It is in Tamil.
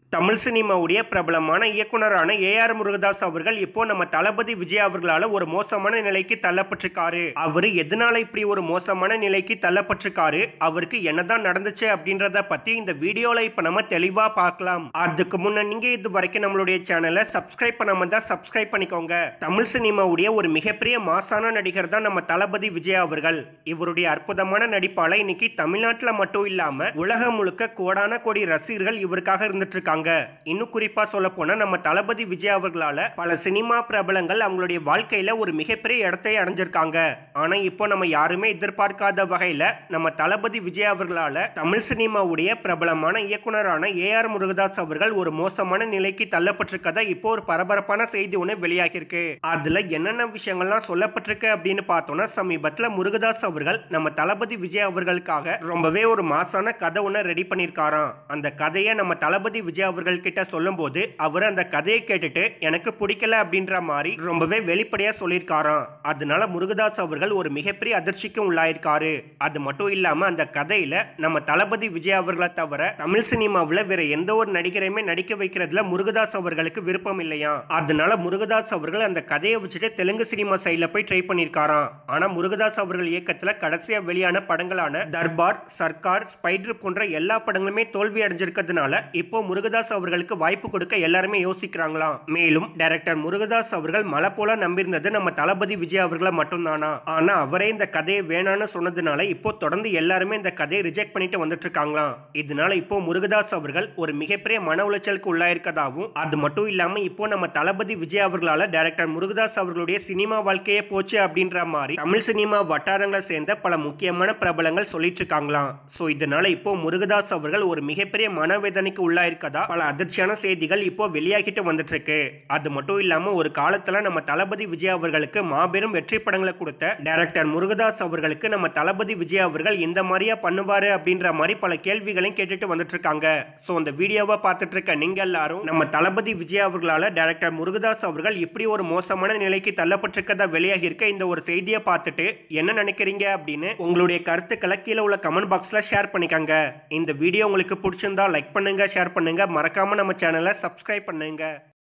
தமிழ் சினிமாவுடைய பிரபலமான இயக்குனரான ஏ ஆர் முருகதாஸ் அவர்கள் இப்போ நம்ம தளபதி விஜய் அவர்களால ஒரு மோசமான நிலைக்கு தள்ளப்பட்டிருக்காரு அவரு எதனால இப்படி ஒரு மோசமான நிலைக்கு தள்ளப்பட்டிருக்காரு அவருக்கு என்னதான் நடந்துச்சு அப்படின்றத பத்தி இந்த வீடியோல இப்ப நம்ம தெளிவா பார்க்கலாம் அதுக்கு முன்ன நீங்க இது வரைக்கும் நம்மளுடைய சேனலை சப்ஸ்கிரைப் பண்ணாம தான் சப்ஸ்கிரைப் பண்ணிக்கோங்க தமிழ் சினிமாவுடைய ஒரு மிகப்பெரிய மாசான நடிகர் தான் நம்ம தளபதி விஜய் அவர்கள் இவருடைய அற்புதமான நடிப்பால இன்னைக்கு தமிழ்நாட்டுல மட்டும் இல்லாம உலகம் முழுக்க கோடான கோடி ரசிகர்கள் இவருக்காக இருந்துட்டு இருக்காங்க இன்னும் குறிப்பா சொல்ல போனா நம்ம தளபதி விஜய் அவர்களால பல சினிமா பிரபலங்கள் அவங்களுடைய வாழ்க்கையில ஒரு மிகப்பெரிய இடத்தை அடைஞ்சிருக்காங்க ஆனா இப்போ நம்ம யாருமே எதிர்பார்க்காத வகையில நம்ம தளபதி விஜய் அவர்களால தமிழ் சினிமாவுடைய பிரபலமான இயக்குனரான ஏ ஆர் முருகதாஸ் அவர்கள் ஒரு மோசமான நிலைக்கு தள்ளப்பட்டிருக்கதா இப்போ ஒரு பரபரப்பான செய்தி ஒன்று வெளியாகிருக்கு அதுல என்னென்ன விஷயங்கள்லாம் சொல்லப்பட்டிருக்கு அப்படின்னு பார்த்தோம்னா சமீபத்துல முருகதாஸ் அவர்கள் நம்ம தளபதி விஜய் அவர்களுக்காக ரொம்பவே ஒரு மாசான கதை ஒன்று ரெடி பண்ணியிருக்காராம் அந்த கதையை நம்ம தளபதி விஜய் அவர்கள் கிட்ட சொல்லும்போது அவர் அந்த கதையை கேட்டுட்டு எனக்கு பிடிக்கல அப்படின்ற மாதிரி ரொம்பவே வெளிப்படையா சொல்லியிருக்காராம் அதனால முருகதாஸ் அவர்கள் ஒரு மிகப்பெரிய அதிர்ச்சிக்கும் உள்ளாயிருக்காரு அது மட்டும் இல்லாம அந்த கதையில நம்ம தளபதி விஜய் அவர்களை தவிர தமிழ் சினிமாவில் வேற எந்த ஒரு நடிகரையுமே நடிக்க வைக்கிறதுல முருகதாஸ் அவர்களுக்கு விருப்பம் இல்லையா அதனால முருகதாஸ் அவர்கள் அந்த கதையை வச்சுட்டு தெலுங்கு சினிமா சைட்ல போய் ட்ரை பண்ணியிருக்காராம் ஆனா முருகதாஸ் அவர்கள் இயக்கத்துல கடைசியா வெளியான படங்களான தர்பார் சர்க்கார் ஸ்பைடர் போன்ற எல்லா படங்களுமே தோல்வி அடைஞ்சிருக்கிறதுனால இப்போ முருகதாஸ் அவர்களுக்கு வாய்ப்பு கொடுக்க எல்லாருமே யோசிக்கிறாங்களாம் மேலும் டைரக்டர் முருகதாஸ் அவர்கள் மலை போல நம்பியிருந்தது நம்ம தளபதி விஜய் அவர்களை மட்டும்தானா ஆனா அவரே இந்த கதையை வேணான்னு சொன்னதுனால இப்போ தொடர்ந்து எல்லாருமே இந்த கதையை ரிஜெக்ட் பண்ணிட்டு வந்துட்டு இருக்காங்களாம் இதனால இப்போ முருகதாஸ் அவர்கள் ஒரு மிகப்பெரிய மன உளைச்சலுக்கு உள்ளாயிருக்கதாகவும் அது மட்டும் இல்லாம இப்போ நம்ம தளபதி விஜய் அவர்களால டைரக்டர் முருகதாஸ் அவர்களுடைய சினிமா வாழ்க்கையே போச்சு அப்படின்ற மாதிரி தமிழ் சினிமா வட்டாரங்களை சேர்ந்த பல முக்கியமான பிரபலங்கள் சொல்லிட்டு இருக்காங்களாம் ஸோ இதனால இப்போ முருகதாஸ் அவர்கள் ஒரு மிகப்பெரிய மனவேதனைக்கு உள்ளாயிருக்கதா பல அதிர்ச்சியான செய்திகள் இப்போ வெளியாகிட்டு வந்துட்டு இருக்கு அது மட்டும் இல்லாம ஒரு காலத்துல நம்ம தளபதி விஜய் அவர்களுக்கு மாபெரும் வெற்றி படங்களை கொடுத்த டைரக்டர் முருகதாஸ் அவர்களுக்கு நம்ம தளபதி விஜய் அவர்கள் இந்த மாதிரியா பண்ணுவாரு அப்படின்ற மாதிரி பல கேள்விகளையும் கேட்டுட்டு வந்துட்டு இருக்காங்க ஸோ அந்த வீடியோவை பார்த்துட்டு இருக்க நீங்க எல்லாரும் நம்ம தளபதி விஜய் அவர்களால டைரக்டர் முருகதாஸ் அவர்கள் இப்படி ஒரு மோசமான நிலைக்கு தள்ளப்பட்டிருக்கதா வெளியாகி இருக்க இந்த ஒரு செய்தியை பார்த்துட்டு என்ன நினைக்கிறீங்க அப்படின்னு உங்களுடைய கருத்துக்களை கீழே உள்ள கமெண்ட் பாக்ஸ்ல ஷேர் பண்ணிக்கங்க இந்த வீடியோ உங்களுக்கு பிடிச்சிருந்தா லைக் பண்ணுங்க ஷேர் பண்ணுங்க மறக்காம நம்ம சேனலை சப்ஸ்கிரைப் பண்ணுங்க